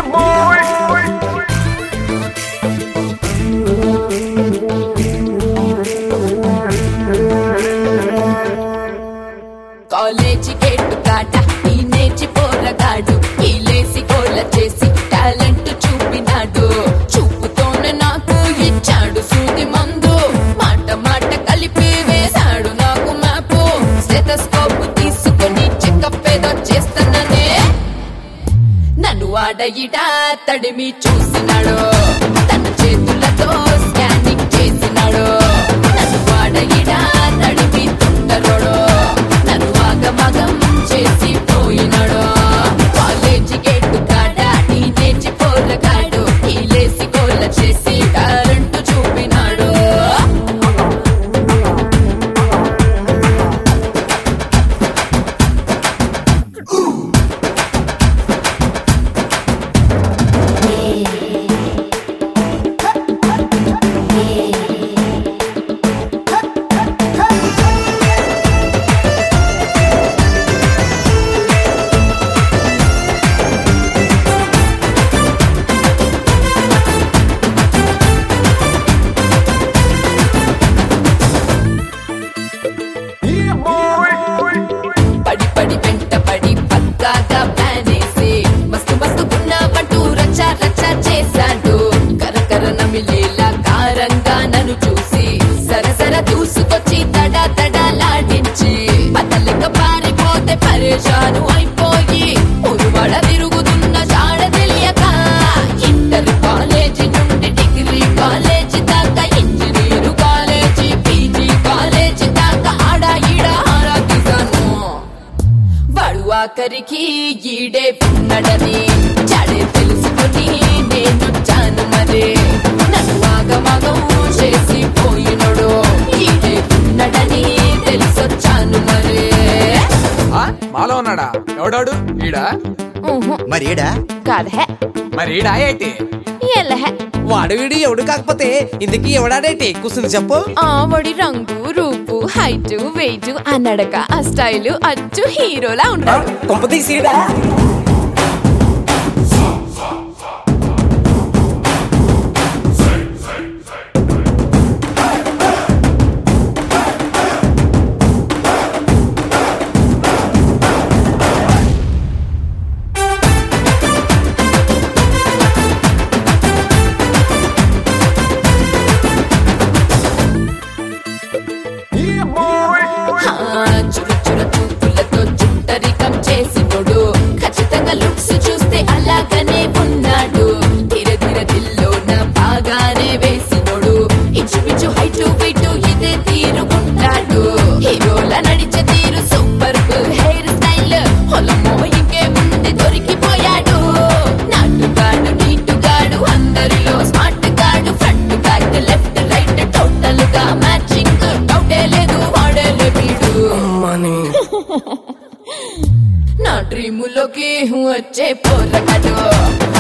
college gate Kata ఈ నేర్చి పోరగాడు ఈ లేసి కోల చేసి టాలెంట్ చూపినాడు చూపుతోనే నాకు ఇచ్చాడు సూది మందు మాట మాట కలిపి వేశాడు నాకు మ్యాపు స్టెటస్కోప్ తీసుకొని చెకప్ ఏదో చేస్తాననే నన్ను ఆడయిట తడిమి చూసినాడు తన చేతులతో స్కానింగ్ చేసినాడు నన్ను ఆడయిట తడిమి తుండరోడు నన్ను ఆగమగం చేసి పోయినాడు కాలేజీ గేటు కాడ టీనేజ్ పోలగాడు ఈ లేసి కోల చేసి టాలెంట్ చూపినాడు పడి పడి వెంట పడి పక్కాగా ప్లాన్ వేసి మస్తు మస్తు గున్నామంటూ రచ్చ రచ్చ చేశాడు కరకర నమిలేలా కారంగా నన్ను చూసి సరసర దూసుకొచ్చి తడ తడలాడించి బతలిక పారిపోతే పరేషాను అయిపోయి ఉరువడ తిరుగుతున్న జాడ తెలియక ఇంటర్ కాలేజీ నుండి డిగ్రీ కాలేజీ దాకా ఇంజనీరు కాలేజీ పీజీ కాలేజీ దాకా ఆడ ఈడ ఆరా తీసాను వాడు ఆఖరికి ఈడే ఉన్నడని చాడే తెలుసుకొని నేనొచ్చాను మరి నన్ను ఆగమగం చేసి పోయినడు ఈడే ఉన్నడని తెలిసొచ్చాను మరి ఆ, మాలో ఉన్నాడా ఎవడాడు ఈడా మరి ఏడా కాదే మరి ఈడా ఏంటి ఎల్లహే వాడు వీడు ఎవడు కాకపోతే ఇందుకీ ఎవడాడేటి కూర్చుంది చెప్పు ఆవడి రంగు రూపు హైట్ వెయిట్ ఆ నడక ఆ స్టైల్ అచ్చు హీరోలా ఉంటాడు కొంపతీసీడా చుర చుర చూపులతో చుట్టరికం చేసినోడు ఖచ్చితంగా లుక్స్ చూస్తే అలాగనే ఉన్నాడు ధీర ధీర దిల్లోన బాగానే వేసినోడు ఇంచుమించు హైట్ వెయిట్ ఇదే తీరుగుంటాడు హీరోల నడిచే తీరు సూపర్ హెయిర్ స్టైల్ పొలమో ఇంకేముంది దొరికిపోయాడు నాటుగాడు నీటుగాడు అందరిలో స్మార్ట్ గాడు front back left right total గా మ్యాచింగ్ డౌటే లేదు వాడేలే వీడు నా డ్రీములోకి వచ్చే పోరగాడు